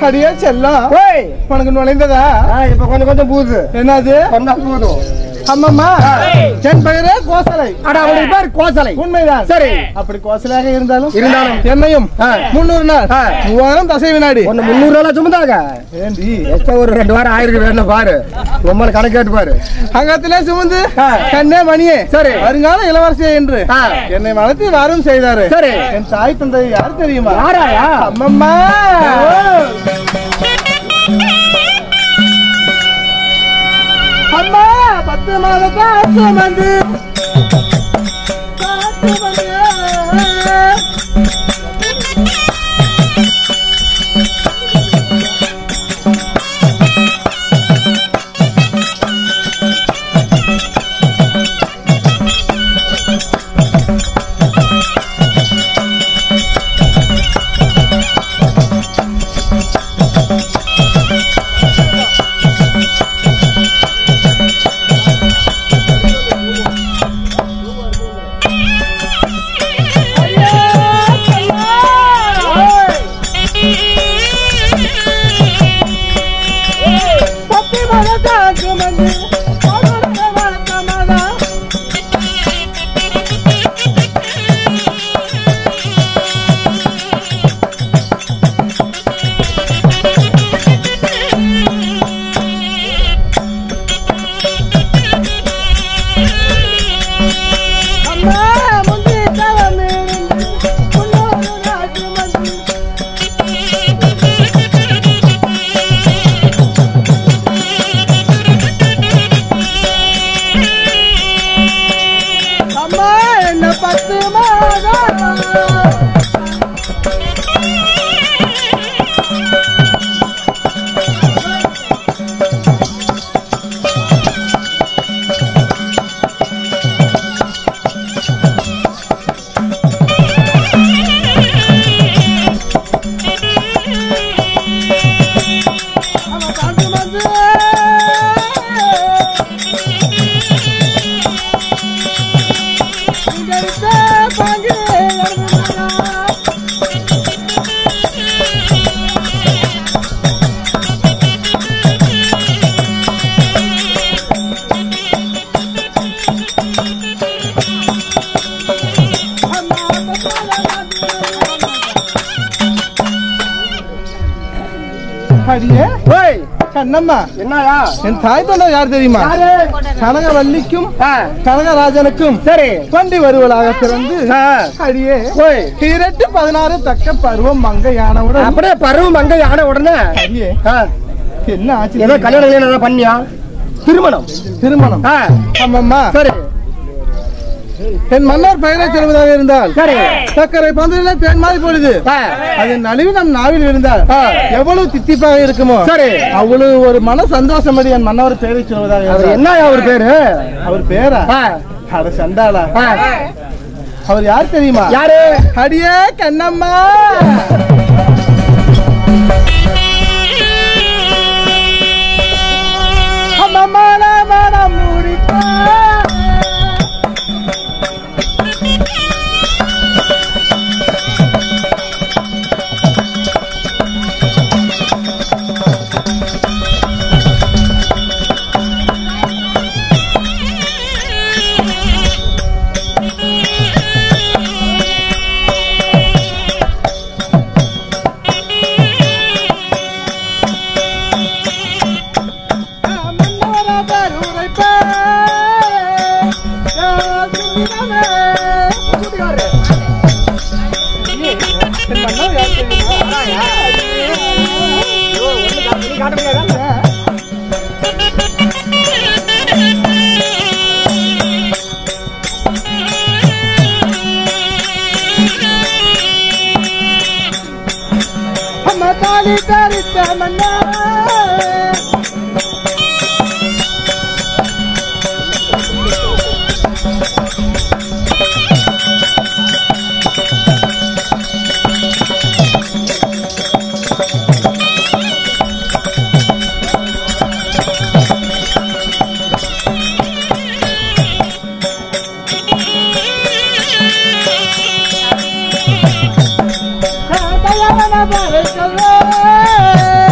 அடியே செல்லம் ஓய் உனக்கு நுழைந்ததா ஆ, இப்ப கொஞ்சம் கொஞ்சம் பூது என்னது சொன்னா போதும் அம்மம்மா என் பெயரே கோசலை அட அவளுக்கு பேர் கோசலை உண்மைதான் சரி. அப்படி கோசலையாக இருந்தாலும் இருந்தாலும். என்னையும் ஆ. முன்னூறு நாள் ஆ. மூவாயிரம் தசை வினாடி ஒன்னு முந்நூறு ரூபா சுமந்தாங்க ஏண்டி எக்ஸ்ட்ரா ஒரு ரெண்டு வாரம் ஆயிருக்கு வேணும் பாரு ரொம்ப கணக்கேட்டு பாரு அங்கத்திலே சுமந்து ஆ. கண்ணே மணியே சரி. வருங்கால இளவரசி என்று ஆ. என்னை வளர்த்தி வாரும் செய்தாரு சரி. என் தாய் தந்தை யார் தெரியுமா யாராயா அம்மம்மா அம்மா பத்து மாதத்தா சுமந்து சுமந்து. பத்து மாதத்தா சுமந்து அவருடைய வழக்கமாதா அம்மா முந்தி தவமிருந்து முன்னோரு ராஜு மந்தி அம்மா என்ன பத்து மாதம் அவன் தாண்டி வந்து இங்கெடுத்த பாங்கு இறங்குனானா? அம்மா அடியே ஓய் கண்ணம்மா என்னயா என் தாய் தந்தை யார் தெரியுமா யாரு கனகவல்லிக்கும் ஆ, கனகராஜனுக்கும் சரி கொண்டி வருவலாக பிறந்து ஆ, அடியே ஓய் இரட்டு பதினாறு தக்க பருவம் மங்க யானவுடன் அப்படியே பருவம் அங்க ஆன உடனே அடியே ஆ, என்ன ஆச்சு ஏதோ கல்யாணம் கல்யாணம் ஏதோ பண்ணியா திருமணம் திருமணம் ஆ, ஆமாம்மா சரி என் மன்னர் பெயரை சொல்வதாக இருந்தால் சரி சக்கரை பந்தலில் தேன் மாதிரி பொழுது ஆ, அது நழுவி நம் நாவில் இருந்தால் ஆ. எவ்வளவு தித்திப்பாக இருக்குமோ சரி. அவ்வளவு ஒரு மன சந்தோஷம் அது என் மன்னவர் பெயரை சொல்வதாக அவர் இருந்தால். என்னயா அவர் பேரு அவர் பேரா ஆ, அட சண்டாளா ஆ, அவர் யார் தெரியுமா யாரு அடியே கண்ணம்மா அம்மம்மா நான் மனம் முடிப்பேன். மன்னவர பருரைப்பேன். யார் சுமிரமே. என் மன்னர் யார் தெரியுமா? அம்மா தாலி தரித்த மன்னர் தயவன பறை சொல்ல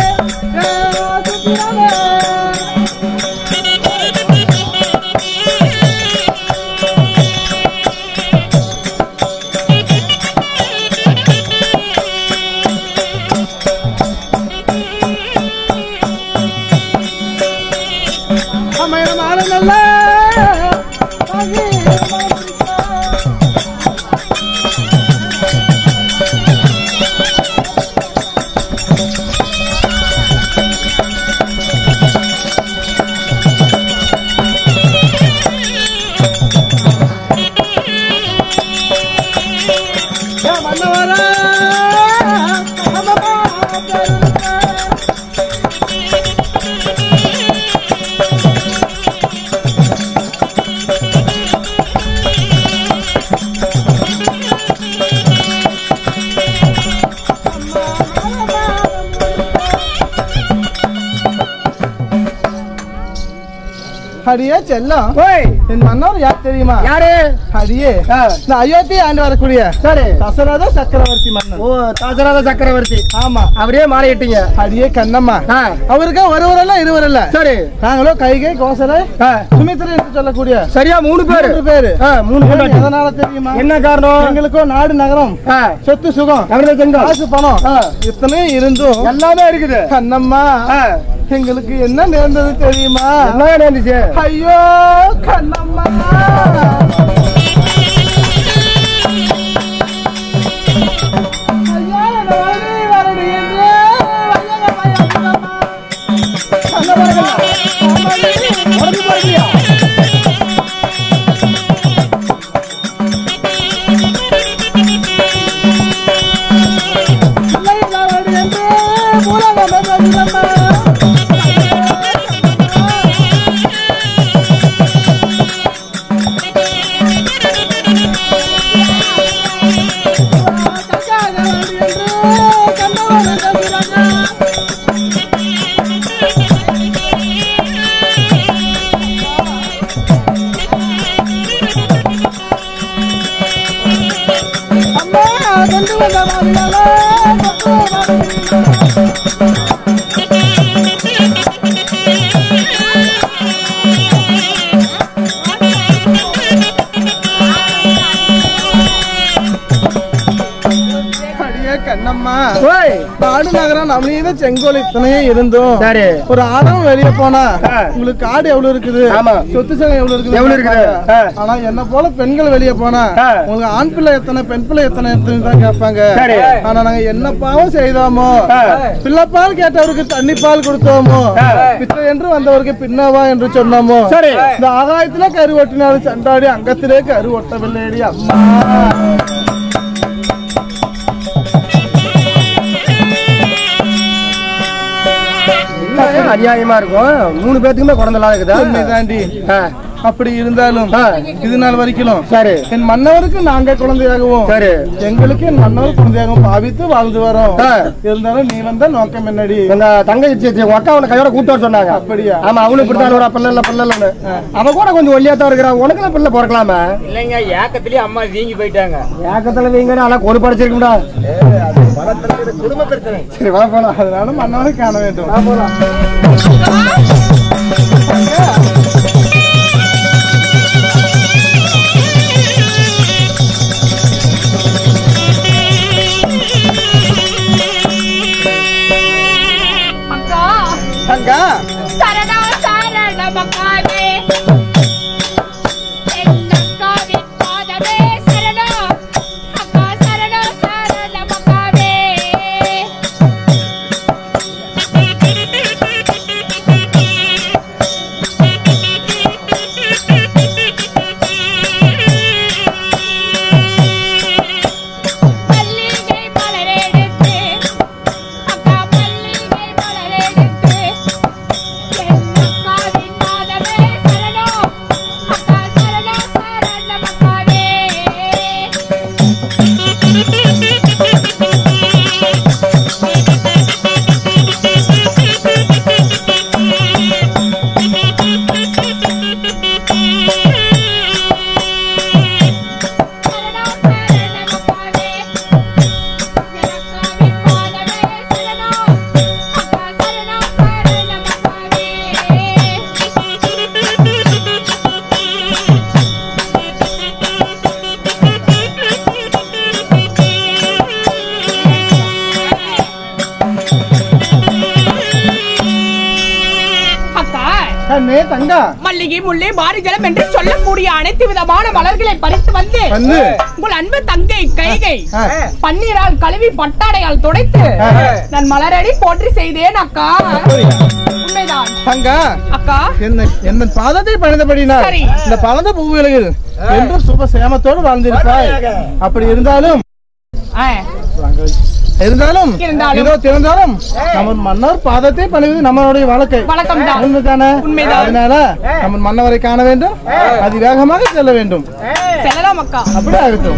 அடியே செல்லம் ஓய் என் மன்னர் யார் தெரியுமா யாரு அடியே ஆ, இந்த அயோத்தி ஆண்டு வரக்கூடிய சரி தசரத சக்கரவர்த்தி மன்னன் ஓ தாசராத சக்கரவர்த்தி ஆமா அவரே மாலையிட்டீங்க அடியே கண்ணம்மா ஆ, அவருக்கு ஒருவர் இல்ல இருவர் இல்ல சரி நாங்களோ கைகை கோசலை ஆ, சுமித்ரன் என்று சொல்லக்கூடிய சரியா மூணு பேரு மூன்று பேரு ஆ, மூணு பொண்டாட்டி. எதனால தெரியுமா என்ன காரணம் எங்களுக்கோ நாடு நகரம் ஆ, சொத்து சுகம் கவிதை செங்கல் காசு பணம் ஆ. இத்தனையும் இருந்தும் எல்லாமே இருக்குது கண்ணம்மா ஆ, எங்களுக்கு என்ன நேர்ந்தது தெரியுமா என்ன நடந்துச்சு ஐயோ கண்ணம்மா ஐயா, என்னை வரடி, வரடி என்று வையக வையகம்மா. கண்ணம்மா, ஆமாடி, உடம்பு போறியா? இல்லை, இல்லை, வரடி என்று பூலோகம் பேசுகிறம்மா. அடியே கண்ணம்மா ஓய் நாடு நகரம் நவநீத செங்கோல் இத்தனையும் இருந்தும் சரி ஒரு ஆடம் வெளிய போனா ஆ. உங்களுக்கு காடு எவ்வளவு இருக்குது ஆமா. சொத்து சகம் எவ்வளவு இருக்குது எவ்வளவு இருக்குது? ஆ. ஆனா என்ன போல பெண்கள் வெளிய போனா ஆ. உங்களுக்கு ஆண் பிள்ளை எத்தனை பெண் பிள்ளை எத்தனை எத்தனை தான் கேட்பாங்க சரி. ஆனா நாங்க என்ன பாவம் செய்தோமோ ஆ. பிள்ளைப்பால் கேட்டவருக்கு தண்ணி பால் கொடுத்தோமோ ஆ. பிச்சை என்று வந்தவருக்கு பின்னவா என்று சொன்னோமோ சரி. இந்த ஆகாயத்துல கரு ஒட்டினாலும் சண்டாடி அங்கத்திலே கரு ஒட்டவில்லைடி அம்மா அநியாயமா இருக்கும் மூணு பேத்துக்குமே குழந்தைலாம் இருக்குதா உண்மைதாண்டி ஆ, அப்படி இருந்தாலும் ஆ. இது நாள் வரைக்கும் சரி என் மன்னவருக்கு நாங்க குழந்தையாகவும் சரி எங்களுக்கு என் மன்னவர் குழந்தையாகவும் பாவித்து வாழ்ந்து வரோம் ஆ. இருந்தாலும் நீ வந்த நோக்கம் என்னடி உங்க தங்கச்சி உங்க அக்கா உன கையோட கூட்டு வர சொன்னாங்க அப்படியா? ஆமா அவனும் இப்படித்தான் ஒரு பிள்ளை இல்ல பிள்ளை இல்லன்னு அவ கூட கொஞ்சம் ஒல்லியா தான் இருக்கிறா உனக்கு எல்லாம் பிள்ளை பிறக்கலாமா இல்லைங்க ஏக்கத்திலேயே அம்மா வீங்கி போயிட்டாங்க ஏக்கத்துல வீங்க அதெல்லாம் ஒரு படிச்சிருக்கும்டா குடும்ப பிரச்சனை சரி வா போலாம் அதனால மன்னவரை காண வேண்டும் அக்கா அக்கா சரணா சரண மக்காவே என்னக்காவின் பாதமே சரணா அக்கா சரணா சரண மக்காவே மல்லிகை மலரெடுத்து அக்கா மல்லிகை மலரெடுத்து என்னக்காவின் பாதமே சரணா அக்கா சரணா சரண மக்காவே சரணா சரண மக்காவே எனக்காவின் பாதமே சரணா அக்கா சரணா சரண மக்காவே அக்கா கண்ணே தங்கா மல்லிகை முல்லை மாரிஜலம் என்று சொல்லக்கூடிய அனைத்து விதமான மலர்களை பறித்து வந்து வந்து உங்கள் அன்பு தங்கை கைகை ஆ. பன்னீரால் கழுவி பட்டாடையால் துடைத்து நான் மலரடி போற்றி செய்தேன் அக்கா உண்மைதான் தங்கா அக்கா என்ன என்ன பாதத்தை பணிந்தபடினால் சரி. இந்த பலந்த பூவிலகில் என்று சுப சேமத்தோடு வாழ்ந்திருப்பாய் அப்படி இருந்தாலும் ஆ, இருந்தாலும் இருந்தாலும். இதோ திறந்தாலும் நம்ம மன்னர் பாதத்தை பணிவது நம்மளுடைய வழக்கை வழக்கம்தான். உண்மைதானே உண்மைதான். அதனால நம்ம மன்னவரை காண வேண்டும் அதிவேகமாக செல்ல வேண்டும் செல்லலாம் அக்கா அப்படி ஆகட்டும்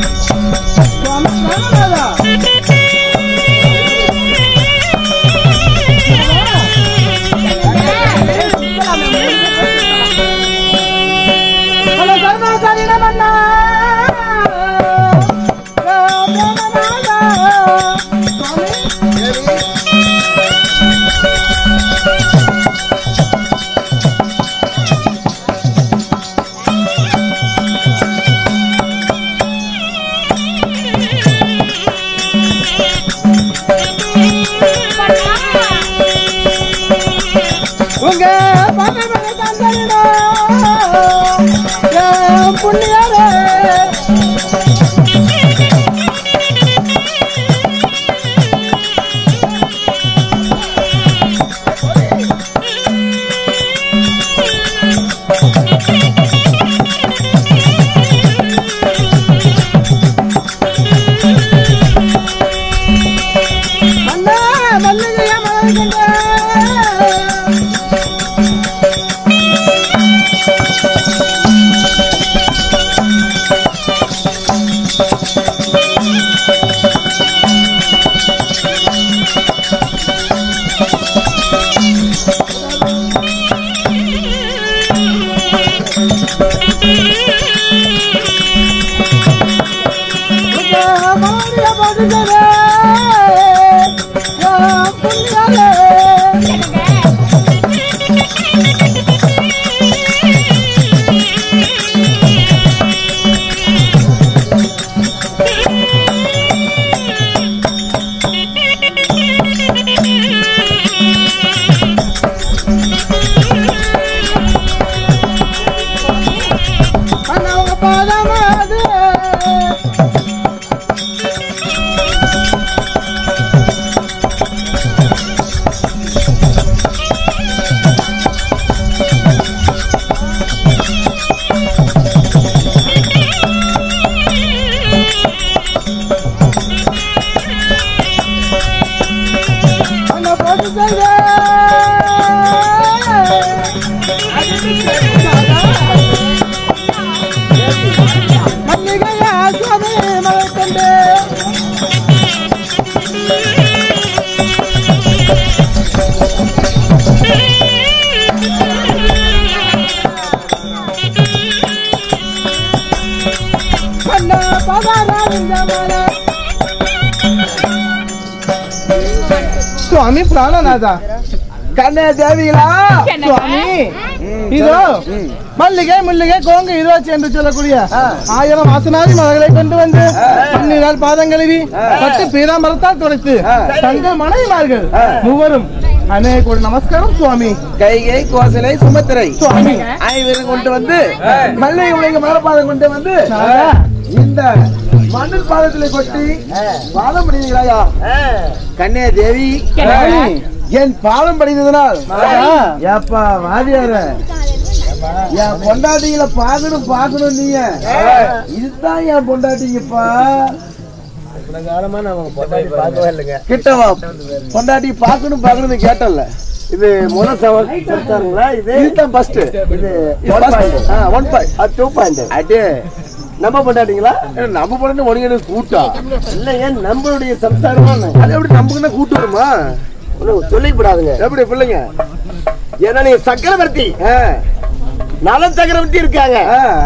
உங்க பாதமக தந்தரிடோ, என் புண்ணியரே. மன்னா, மல்லிகைய மலர்கின்ற மாறிய மதுகரே, என் புண்ணியரே. அண்ணா, உங்க பாதமாது. அண்ணா, போட்டு செய்த. மல்லிகைய சுவாமி மலர்கண்டு. அண்ணா, பகராவிந்த மலர். சுவாமி பிராணநாதா கண்ணே தேவிகளா சுவாமி இதோ மல்லிகை முல்லிகை கோங்கு இதுவாச்சு என்று சொல்லக்கூடிய ஆயிரம் வாசனாதி மலர்களை கொண்டு வந்து பன்னிரால் பாதங்களில் பட்டு பீதாமரத்தால் துடைத்து தங்கள் மனைவிமார்கள் மூவரும் அநேக கோடி நமஸ்காரம் சுவாமி கைகை கோசலை சுமத்திரை சுவாமி ஐவரும் கொண்டு வந்து மல்லிகை உலக மலர்பாதம் கொண்டு வந்து நாதா, இந்த மண்ணில் பாதத்திலே கொட்டி பாதம் படிக்கிறாயா கண்ணே தேவி சுவாமி, என் பாதம் படித்ததனால் நாதா, ஏப்பா வாதியார என் பொண்டாட்டிகளை பார்க்கணும் பார்க்கணும் நீங்க இதுதான் என் பொண்டாட்டிங்கப்பா கிட்டவா பொண்டாட்டி பார்க்கணும் பார்க்கணும்னு கேட்டல இது முதல் சவாலுங்களா இது இதுதான் ஃபர்ஸ்ட் இது one point one point two point அடே நம்ம பொண்டாட்டிங்களா நம்ம பொண்ணு உனக்கு கூட்டா இல்லைங்க நம்மளுடைய சம்சாரமா அது எப்படி நமக்கு கூட்டு வருமா சொல்லிப்படாதுங்க எப்படி பிள்ளைங்க ஏன்னா நீங்க சக்கரவர்த்தி நல சக்கரவர்த்தி இருக்காங்க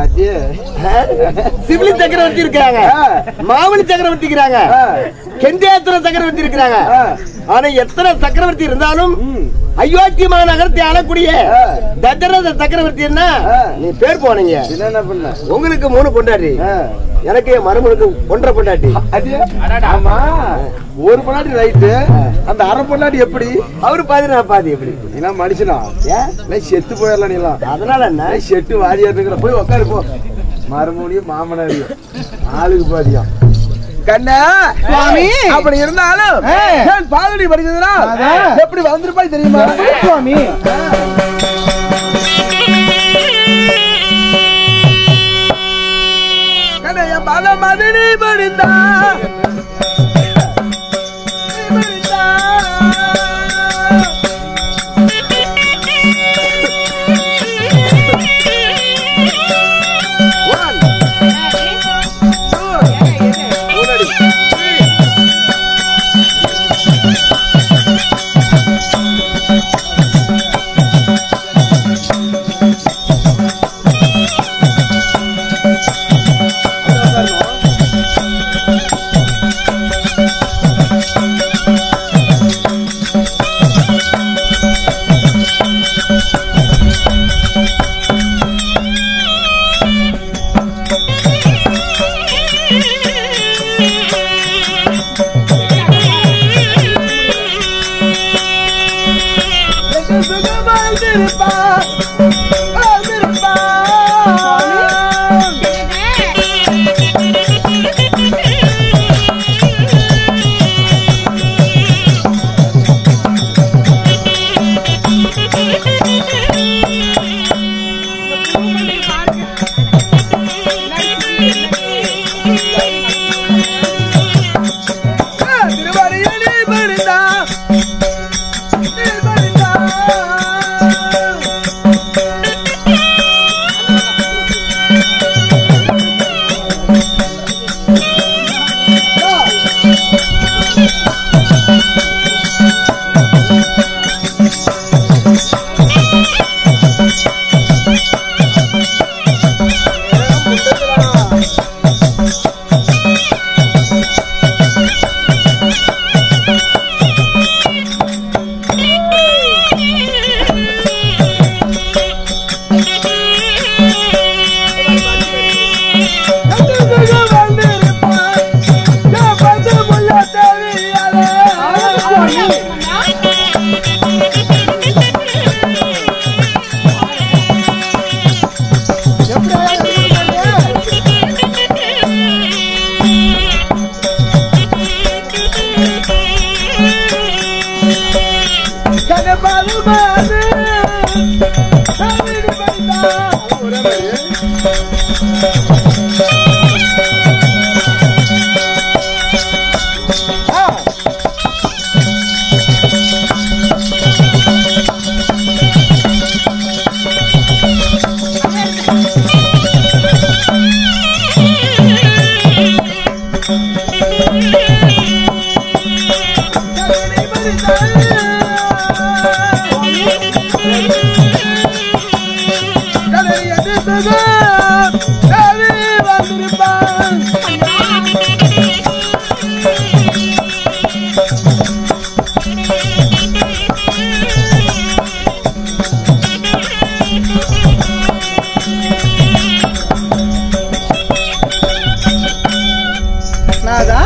சிவிலி சக்கரவர்த்தி இருக்காங்க மாவனி சக்கரவர்த்தி இருக்கிறாங்க கெந்தேத்திர சக்கரவர்த்தி இருக்கிறாங்க ஆனா எத்தனை சக்கரவர்த்தி இருந்தாலும் அயோத்தி மாநகரத்தை ஆளக்கூடிய தசரத சக்கரவர்த்தி என்ன நீ பேர் போனீங்க என்ன பண்ண உங்களுக்கு மூணு பொண்டாட்டி எனக்கு என் மருமனுக்கு ஒன்றரை பொண்டாட்டி ஆமா ஒரு பொண்டாட்டி ரைட்டு அந்த அரை பொண்டாட்டி எப்படி அவரு பாதி நான் பாதி எப்படி நீ மனுஷனா ஏன் செத்து போயிடலாம் நீலாம் அதனால என்ன செட்டு வாரியா இருக்கிற போய் உட்காரு போ மறுபடியும் மாமனாரியும் ஆளுக்கு பாதியம் கண்ணா சுவாமி. அப்படி இருந்தாலும் ஆ. ஏன் பாதடி படிக்கிறதுனா அதான். எப்படி வந்திருப்பாய் தெரியுமா சுவாமி கண்ணைய பல மதினி படிந்தா நாதா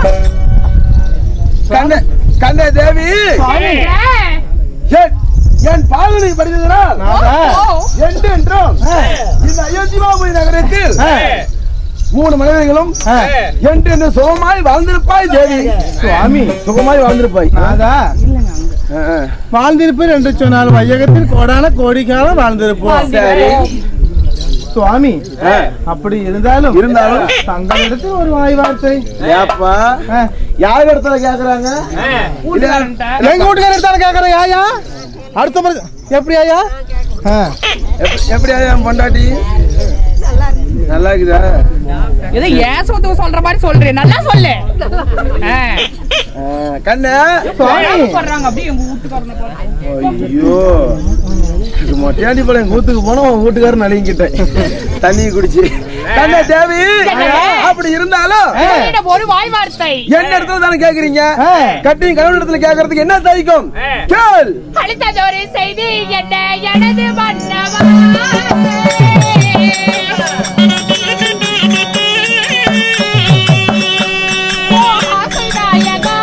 கண்ண கண்ண தேவி என் என் பாதனை படித்ததனால் நாதா என்று என்றும் இந்த அயோத்தியாபுரி நகரத்தில் மூணு மனிதர்களும் ஆ. என்று என்று சுகமாய் வாழ்ந்திருப்பாய் தேவி சுவாமி சுகமாய் வாழ்ந்திருப்பாய் நாதா ஆ, ஆ. வாழ்ந்திருப்பீர் என்று சொன்னால் வையகத்தில் கோடான கோடிக்காலம் வாழ்ந்திருப்போம் சரி சுவாமி ஆ. அப்படி இருந்தாலும் இருந்தாலும் தங்களிடத்தில் ஒரு வாய் வார்த்தை ஏப்பா ஆ. யார் இடத்துல கேக்குறாங்க எங்க வீட்டுக்கார எடுத்தாலும் கேக்குறேன் யாயா அடுத்த முறை எப்படி ஐயா ஆ. எப்- எப்படி என் பொண்டாட்டி நல்லா இருக்குதா ஏதோ ஏன் சொத்து சொல்ற மாதிரி சொல்றேன் நல்லா சொல்லு ஆ. ஆ, கண்ணு சுவாமி சொல்றாங்க அப்படியே எங்க வீட்டுக்காரனை போல. ஐயோ இது மொட்டையாண்டி போல எங்க வீட்டுக்கு போனா உன் வீட்டுக்காரர் நலிங்கிட்டேன் தண்ணி குடிச்சு கண்ணே தேவி அப்படி இருந்தாலும் என்னிடம் ஒரு வாய் வார்த்தை என்ன இடத்துல தானே கேக்குறீங்க ஆ. கட்டியும் கணவன் இடத்துல கேக்குறதுக்கு என்ன தவிக்கும் கேள் அளித்ததொரு செய்தி என்ன எனது மன்னவா ஓ ஆசைநாயகா.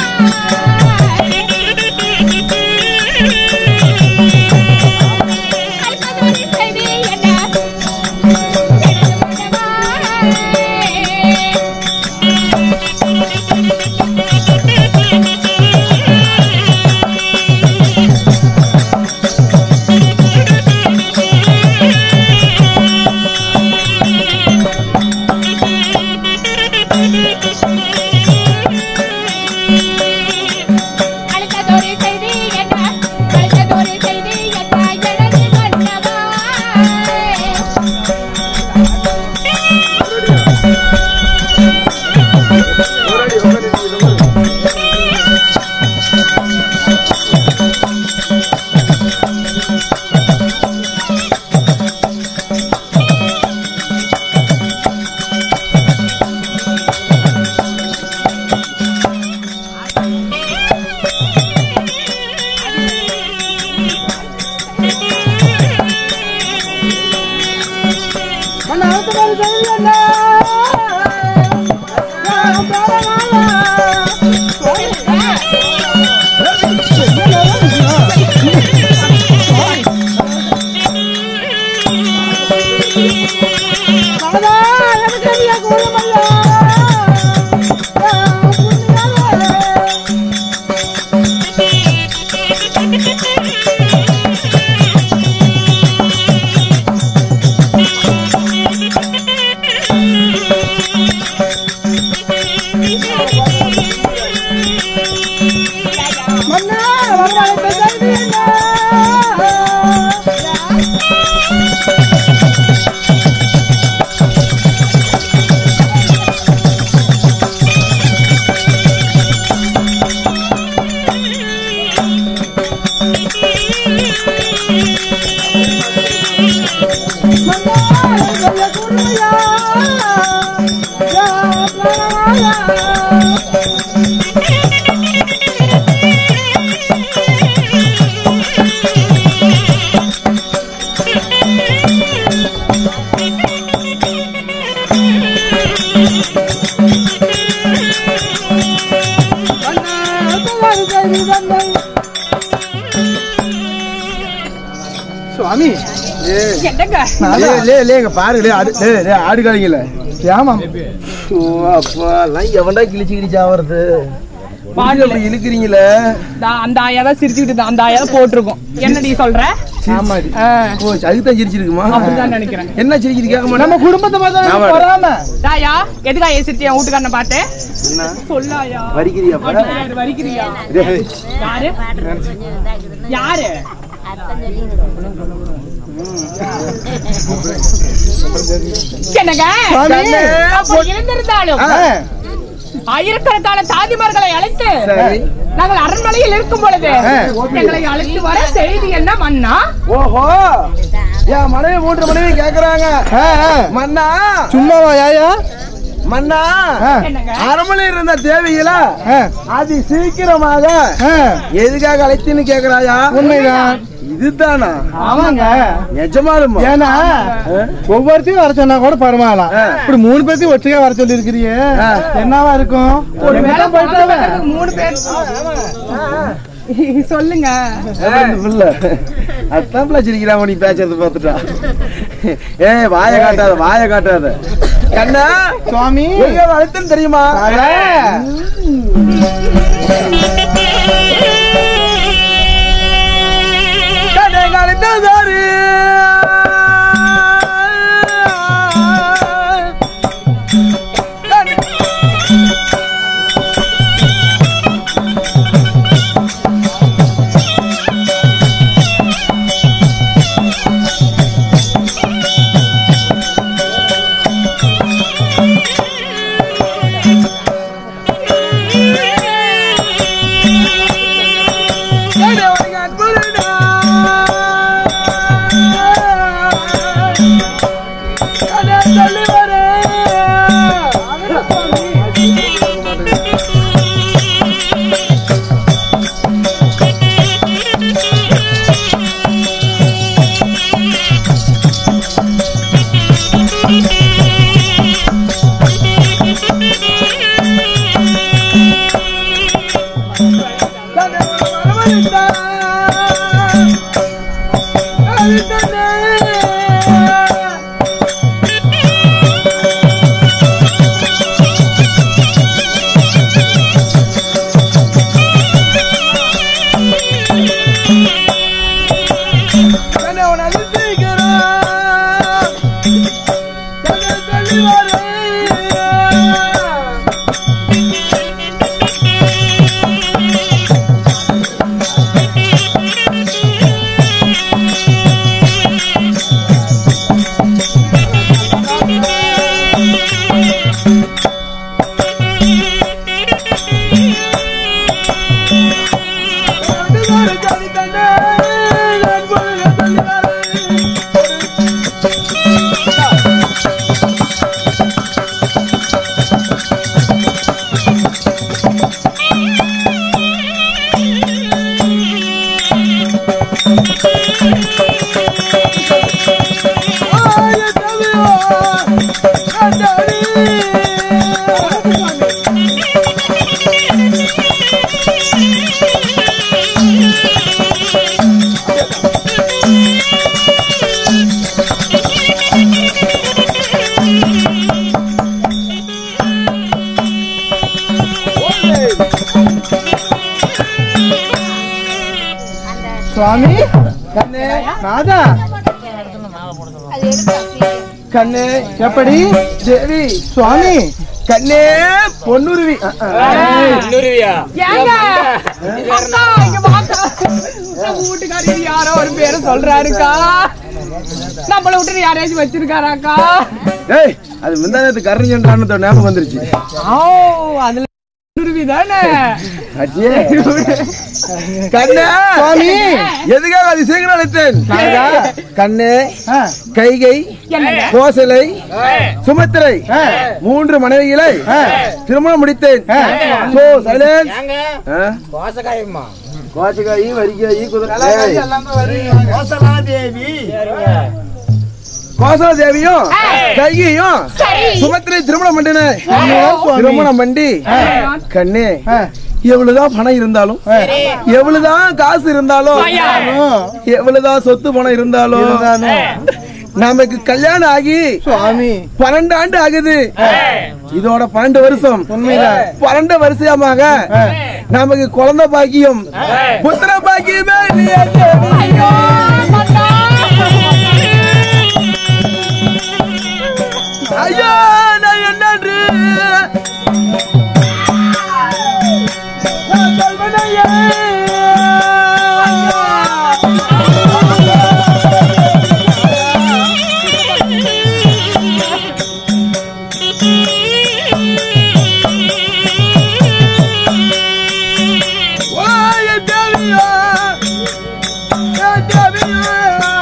அளித்ததொரு செய்தி என்ன எனது மன்னவா. அளித்ததொரு செய்தி என்ன அளித்ததொரு செய்தி என்ன எனது மன்னவா சுவாமி என்னங்க லே, லே, லேங்க பாருங்க லே, ஆடு லே, லே, ஆடு காலிங்கள ஆமாம் அப்பா எல்லாம் எவன்டா கிழிச்சு கிழிச்சு ஆவறது பாருங்க. அப்படி இழுக்கிறீங்களே தா- அந்த ஆயா தான் சிரிச்சுக்கிட்டு தான் அந்த ஆயா தான் போட்டிருக்கோம் என்னடி சொல்ற ஆமாடி ஆ, ஓ அதுதான் சிரிச்சிருக்குமா அப்படிதான் நினைக்கிறேன் என்ன சிரிக்குது கேட்க மாட்டேன் நம்ம குடும்பத்தை பார்த்தா ஆமா. எனக்கு பொறாம தாயா எதுக்கா ஏ சிரிச்சு என் வீட்டுக்காரனை பார்த்து என்ன சொல்லாயா வரிக்கிறியாப்பா யாரு வரிக்கிறியா டேய், யாரு யாரு என்னங்க சுவாமி. அப்ப இருந்திருந்தாலும் ஆ, ஆயிரக்கணக்கான தாதிமார்களை அழைத்து சரி நாங்கள் அரண்மனையில் இருக்கும் பொழுது ஆ. எங்களை அழைத்து வர செய்தி என்ன மன்னா ஓஹோ என் மனைவி மூன்று மனைவி கேக்குறாங்க ஆ, ஆ. மன்னா சும்மாவா யாயா மன்னா ஆ, என்னங்க அரமனை இருந்த தேவையில ஆ, அது சீக்கிரமாக ஆ. எதுக்காக அழைத்துன்னு கேக்குறாயா உண்மைதான் இதுதானா ஆமாங்க நிஜமாலுமா ஏன்னா ஒவ்வொருத்தையும் வர சொன்னா கூட பரவாயில்ல ஆ. இப்படி மூணு பேர்த்தையும் ஒட்டுக்கா வர சொல்லி இருக்கிறியே ஆ. என்னவா இருக்கும் ஒரு எங்க வேளை தான் போயிட்டாவ? பார்க்கறதுக்கு மூணு பேர் சொல்லுங்க புள்ள அதான் பிள்ளை சிரிக்கிறான் நீ பேசுறது பார்த்துட்டா ஏய் வாய காட்டாத வாய காட்டாத கண்ணா சுவாமி எங்க அழைத்துன்னு தெரியுமா அட. கண்ணே அழைத்ததாரு சுவாமி ராதா கண்ணே எப்படி தேவி சுவாமி கண்ணே பொன்னுருவி இன்னொருவியா ஏங்க அக்கா இங்க வாக்கா நம்ம வீட்டுக்காரர் யாரோ ஒரு பேரை சொல்றாருக்கா நம்மள விட்டு யாரையாச்சும் வச்சிருக்காராக்கா ஏய் அது முந்தானத்து கரணிஜன்றான்னு ஞாபகம் வந்துருச்சு ஓ அதுல குருவி தானே அடியே. கண்ணே சுவாமி எதுக்காக அது சீக்கிரம் அழைத்தேன் கண்ணே ஆ, கைகை என்னங்க கோசலை சுமத்திரை மூன்று மனைவிகளை திருமணம் முடித்தேன் சோ சைலன்ஸ் ஏங்க கோசக்காயம்மா கோச்சகாயி வரிகாயி குதிரை கோசலாதேவி கோசல தேவியும் கைகையும் சரி சுமத்திரை திருமணம் பண்ணினேன் திருமணம் பண்ணி கண்ணே ஆ, எவ்வளவுதான் பணம் இருந்தாலும் எவ்வளவுதான் காசு இருந்தாலும் எவ்வளவுதான் சொத்து பணம் இருந்தாலும் இருந்தாலும் நமக்கு கல்யாணம் ஆகி சுவாமி பன்னெண்டு ஆண்டு ஆகுது இதோட பன்னெண்டு வருஷம் உண்மைதான். பன்னெண்டு வருஷமாக நமக்கு குழந்தை பாக்கியம் புத்திர பாக்கியமே இல்லையே தேவி. ஐயோ மன்னா. ஐயோ நான் என்னன்று நான் சொல்வனையே. ஓ, என் தேவியா, என் தேவியா.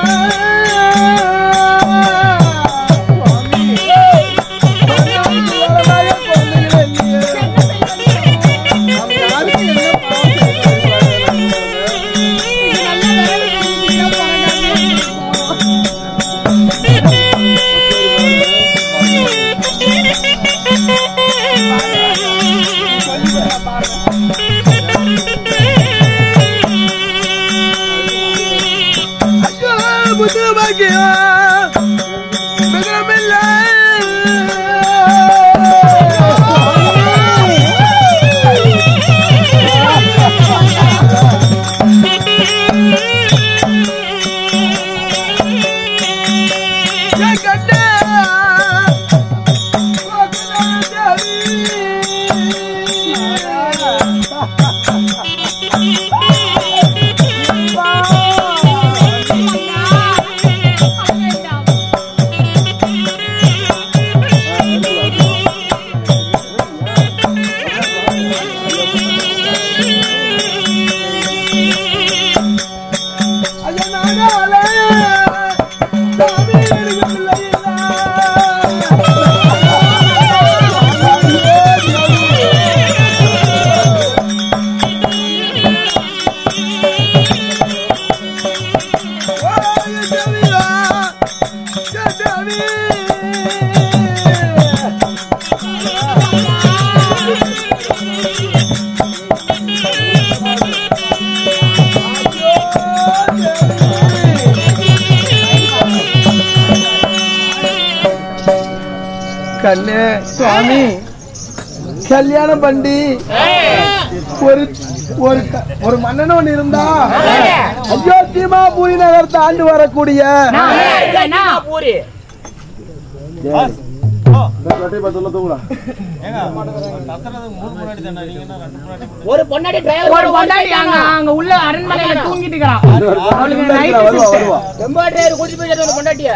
ஐயோ, புத்திர பாக்கியம். மிகமில்லை. என் கண்ணே, ஐயா, நானாலே, சாமி இருக்கவில்லை கண்ணு சுவாமி கல்யாணம் பண்ணி ஒரு ஒரு க- ஒரு மன்னன் ஒண்ணு இருந்தா அயோத்தியமா பூரி நகரத்தை ஆண்டு வரக்கூடிய பூரி ஒரு பொன்னாடி டிரைவர் ஒரு பொண்டாட்டி அங்க அங்க உள்ள அரண்மனையில தூங்கிட்டு இருக்கிறான் அவளுக்கு night வருவா shift. வருவா ரொம்ப டிரைவர் கூட்டிட்டு போயிட்டு ஒரு பொண்டாட்டிய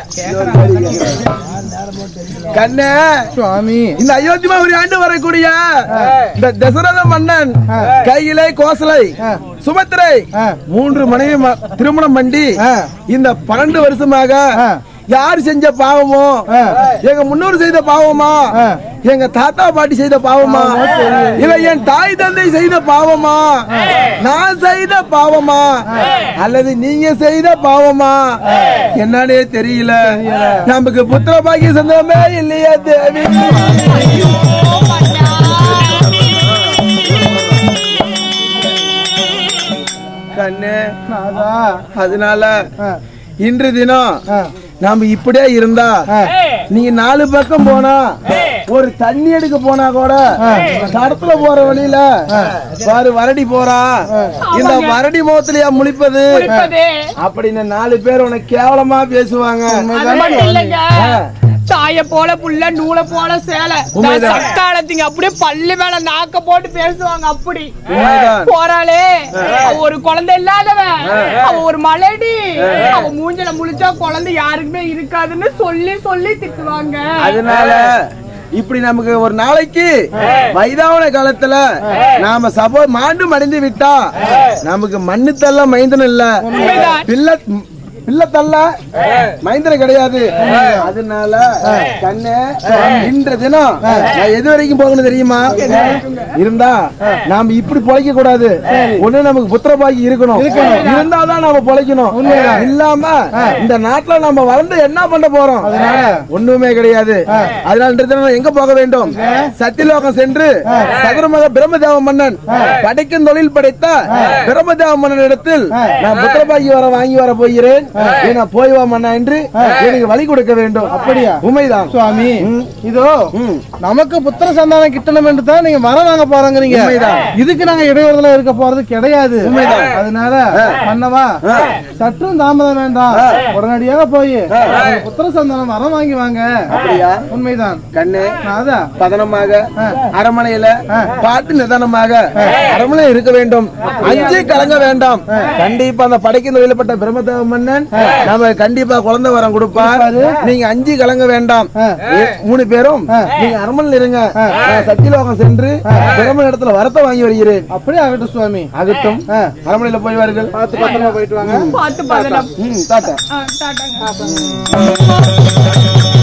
கண்ணே சுவாமி இந்த அயோத்தியமா ஒரு ஆண்டு வரக்கூடிய இந்த தசரத மன்னன் கையிலை கோசலை சுபத்திரை ஆ. மூன்று மனைவி ம- திருமணம் பண்ணி ஆ. இந்த பன்னெண்டு வருஷமாக ஆ. யார் செஞ்ச பாவமோ ஆ. எங்க முன்னோர் செய்த பாவமா ஆ. எங்க தாத்தா பாட்டி செய்த பாவமா இல்ல என் தாய் தந்தை செய்த பாவமா நான் செய்த பாவமா அல்லது நீங்க செய்த பாவமா என்னன்னே தெரியல நமக்கு புத்திர பாக்கிய சந்தமே இல்லையா தேவி கண்ணு நாதா அதனால ஆ, இன்று தினம் ஆ, நாம இப்படியே இருந்தா ஆ. நீங்க நாலு பக்கம் போனா ஒரு தண்ணி எடுக்க போனா கூட தடத்துல போற வழியில பாரு வரடி போறா இந்த வரடி முகத்திலயா முழிப்பது குளிப்பது. அப்படின்னு நாலு பேர் உனக்கு கேவலமா பேசுவாங்க அது மட்டும் இல்லைங்க. ஆ. தாய போல புள்ள நூலை போல சேலை நான் உண்மைதான். சக்காலத்திங்க அப்படியே பல்லு மேல நாக்க போட்டு பேசுவாங்க அப்படி உண்மைதான். போறாளே அவ ஒரு குழந்தை இல்லாதவன் அவ ஒரு மலடி அவ மூஞ்சல முழிச்சா குழந்தை யாருக்குமே இருக்காதுன்னு சொல்லி சொல்லி திட்டுவாங்க அதனால இப்படி நமக்கு ஒரு நாளைக்கு வயதான காலத்துல நாம சபோ மாண்டு மடிந்து விட்டா நமக்கு மண்ணு தள்ள மைந்தன் இல்ல உண்மைதான். பிள்ளை பிள்ளை தள்ள மைந்தன் கிடையாது அதனால கண்ணு இன்ற தினம் நான் எது வரைக்கும் போகணும் தெரியுமா இருந்தா நாம இப்படி பொழைக்க கூடாது ஒண்ணு நமக்கு புத்திர பாக்கி இருக்கணும் இருந்தாதான் நாம பொழைக்கணும் இல்லாம இந்த நாட்டுல நம்ம வளர்ந்து என்ன பண்ண போறோம் ஒண்ணுமே கிடையாது அதனால இன்றைய தினம் எங்க போக வேண்டும் சத்தியலோகம் சென்று சகரமக பிரம்மதேவ மன்னன் படைக்கும் தொழில் படைத்த பிரம்மதேவ மன்னன் இடத்தில் நான் புத்திரபாகி வர வாங்கி வர போகிறேன் நீ நான் போய் வா மன்னா என்று எனக்கு வழி கொடுக்க வேண்டும் அப்படியா? உண்மைதான் சுவாமி இதோ ம். நமக்கு புத்திர சந்தானம் கிட்டணும் என்று தான் நீங்க வர வாங்க போறீங்க உண்மைதான். இதுக்கு நாங்க இடையூறுதல இருக்க போறது கிடையாது உண்மைதான். அதனால பண்ணவா சற்றும் தாமதம் வேண்டாம் உடனடியாக போய் உங்க புத்திர சந்தானம் வர வாங்கி வாங்க அப்படியா உண்மைதான் கண்ணு அதான் பதனமாக அரமனையில பாட்டு நிதானமாக அரமனை இருக்க வேண்டும் அஞ்சு கலங்க வேண்டாம் கண்டிப்பா அந்த படைக்கும் தொழிலப்பட்ட பிரம்மதேவ மன்னன் நம்ம கண்டிப்பா குழந்தை வரம் கொடுப்பார் நீங்க அஞ்சு கலங்க வேண்டாம் ஏ, மூணு பேரும் நீங்க அரமனையில் இருங்க நான் சத்தியலோகம் சென்று பிரம்ம இடத்துல வரத்தை வாங்கி வருகிறேன் அப்படியே ஆகட்டும் சுவாமி ஆகட்டும் அரமனையில போய் வாருங்கள் பார்த்து பத்திரமா போயிட்டு வாங்க பார்த்து பதனம் ம், டாட்டா ஆ, டாட்டாங்க